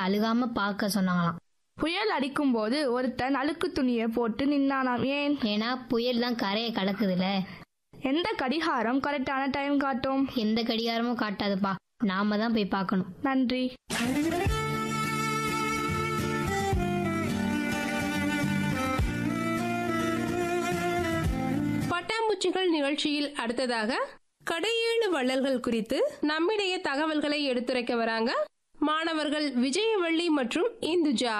அழுகாம பார்க்க சொன்னாங்களாம் புயல் அடிக்கும்போது ஒருத்தன் அழுக்கு துணியை போட்டு நின்னானாம் ஏன் ஏன்னா புயல் தான் கரையை கடக்குதுல எந்த கடிகாரம் கரெக்டான டைம் காட்டும் எந்த கடிகாரமும் காட்டாதுப்பா நாம தான் போய் பார்க்கணும் நன்றி பட்டாம்பூச்சிகள் நிகழ்ச்சியில் அடுத்ததாக கடையேழு வள்ளல்கள் குறித்து நம்மிடையே தகவல்களை எடுத்துரைக்க வராங்க மாணவர்கள் விஜயவள்ளி மற்றும் இந்துஜா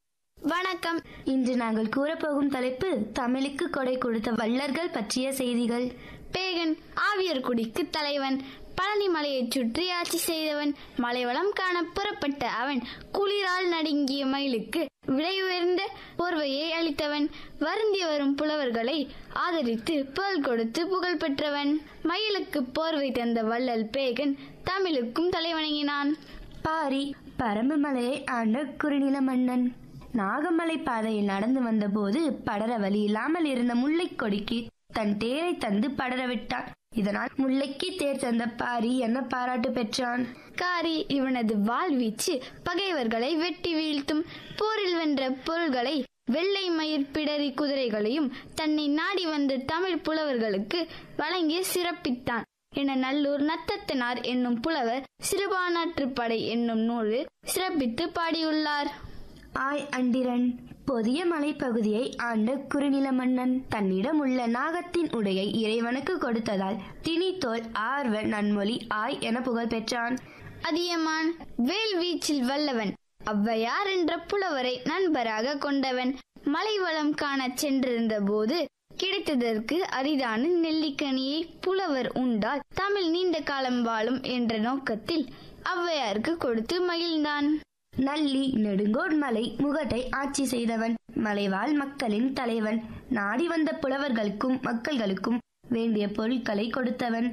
வணக்கம் இன்று நாங்கள் கூறப்போகும் தலைப்பு தமிழுக்கு கொடை கொடுத்த வள்ளர்கள் பற்றிய செய்திகள் பேகன் ஆவியர்குடிக்கு தலைவன் பழனி மலையைச் சுற்றி ஆட்சி செய்தவன் மலைவளம் காண புறப்பட்ட அவன் குளிரால் நடுங்கிய மயிலுக்கு விலை உயர்ந்த போர்வையை அளித்தவன் வருந்தி வரும் புலவர்களை ஆதரித்து புகழ் கொடுத்து புகழ் பெற்றவன் மயிலுக்கு போர்வை தந்த வள்ளல் பேகன் தமிழுக்கும் தலைவணங்கினான் பாரி பரம்பு மலையை ஆண்ட குறுநில மன்னன் நாகமலை பாதையில் நடந்து வந்தபோது படர வழி இல்லாமல் இருந்த முல்லைக் கொடிக்கு தன் தேரை தந்து படர விட்டான் இதனால் முல்லைக்கு தேர் தந்த பாரி என பாராட்டு பெற்றான் காரி இவனது வாழ்வீச்சு பகைவர்களை வெட்டி வீழ்த்தும் போரில் வென்ற பொருள்களை வெள்ளை மயிர் பிடரி குதிரைகளையும் தன்னை நாடி வந்த தமிழ் புலவர்களுக்கு வழங்கி சிறப்பித்தான் என நல்லூர் நத்தத்தனார் என்னும் புலவர் சிறுபானாற்றுப்படை என்னும் நூலில் சிறப்பித்து பாடியுள்ளார் ஆய் அண்டிரன் பொதிய மலைப்பகுதியை ஆண்ட குறுநில மன்னன் தன்னிடம் உள்ள நாகத்தின் உடையை இறைவனுக்கு கொடுத்ததால் திணித்தோல் ஆர்வ நன்மொழி ஆய் என புகழ் பெற்றான் அதியமான் வேல் வீச்சில் வல்லவன் ஔவையார் என்ற புலவரை நண்பராக கொண்டவன் மலைவளம் காணச் சென்றிருந்த போது கிடைத்ததற்கு அரிதான நெல்லிக்கனியை புலவர் உண்டால் தமிழ் நீண்ட காலம் வாழும் என்ற நோக்கத்தில் ஔவையாருக்கு கொடுத்து மகிழ்ந்தான் நல்லி நெடுங்கோட் மலை முகட்டை ஆட்சி செய்தவன் மலைவாழ் மக்களின் தலைவன் நாடி வந்த புலவர்களுக்கும் மக்கள்களுக்கும் வேண்டிய பொருட்களை கொடுத்தவன்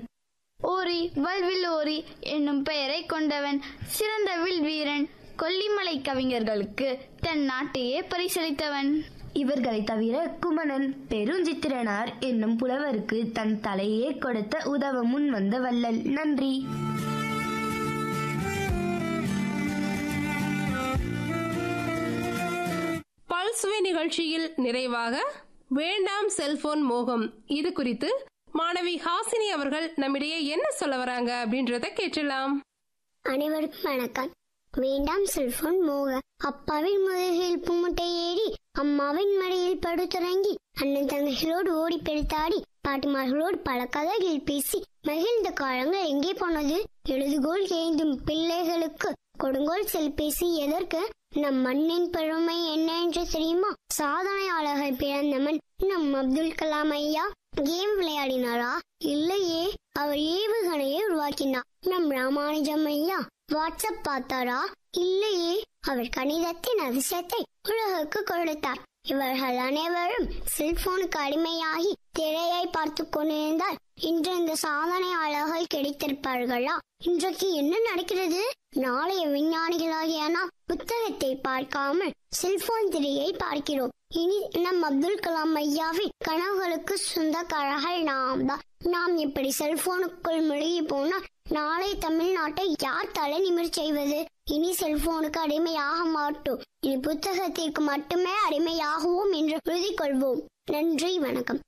ஓரி வல்வில் ஓரி என்னும் பெயரை கொண்டவன் சிறந்த வில் வீரன் கொல்லிமலை கவிஞர்களுக்கு தன் நாட்டையே பரிசளித்தவன் இவர்களை தவிர குமணன் பெருஞ்சித்திரனார் என்னும் புலவருக்கு தன் தலையே கொடுத்த உதவ முன் வந்த வள்ளல் நன்றி பல்சுவை நிகழ்ச்சியில் நிறைவாக வேண்டாம் செல்போன் மோகம் இது குறித்து மாணவி ஹாசினி அவர்கள் நம்மிடையே என்ன சொல்ல வராங்க அப்படின்றத கேட்டலாம் அனைவருக்கும் வணக்கம் வேண்டாம் செல்போன் மோக அப்பாவின் முதுகில் புமுட்டை ஏறி அம்மாவின் மடியில் படுத்துறங்கி அண்ணன் தங்கைகளோடு ஓடி பெருத்தாடி பாட்டிமார்களோடு பல கதைகள் பேசி மகிழ்ந்த காலங்கள் எங்கே போனது எழுதுகோல் ஏந்தும் பிள்ளைகளுக்கு கொடுங்கோல் செல்பேசி எதற்கு நம் மண்ணின் பெருமை என்ன என்று தெரியுமா சாதனையாளர்கள் பிறந்தவன் நம் அப்துல் கலாம் ஐயா கேம் விளையாடினாரா இல்லையே அவர் ஏவுகணையை உருவாக்கினார் நம் ராமானுஜம் ஐயா வாட்ஸ்அப் பார்த்தாரா இல்லையே அவர் கணிதத்தின் அதிசயத்தை உலகுக்கு கொடுத்தார் இவர்கள் அனைவரும் செல்போனுக்கு அடிமையாகி திரையை பார்த்து கொண்டிருந்தால் இன்று இந்த சாதனையாளர்கள் கிடைத்திருப்பார்களா இன்றைக்கு என்ன நடக்கிறது நாளைய விஞ்ஞானிகளாகிய நாம் புத்தகத்தை பார்க்காமல் செல்போன் திரையை பார்க்கிறோம் இனி நம் அப்துல் கலாம் ஐயாவின் கனவுகளுக்கு சொந்தக்காரர்கள் நாம் தான் நாம் இப்படி செல்போனுக்குள் முழுகி போனால் நாளை தமிழ்நாட்டை யார் தலை நிமிர் செய்வது இனி செல்போனுக்கு அடிமையாக மாட்டோம் இனி புத்தகத்திற்கு மட்டுமே அடிமையாகுவோம் என்று உறுதி கொள்வோம் நன்றி வணக்கம்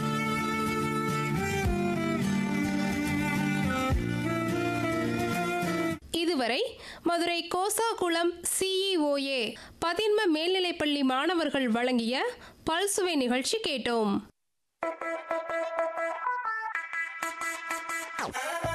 இதுவரை மதுரை கோசாகுளம் சிஇஓஏ பதின்ம மேல்நிலைப்பள்ளி மாணவர்கள் வழங்கிய பல்சுவை நிகழ்ச்சி கேட்டோம்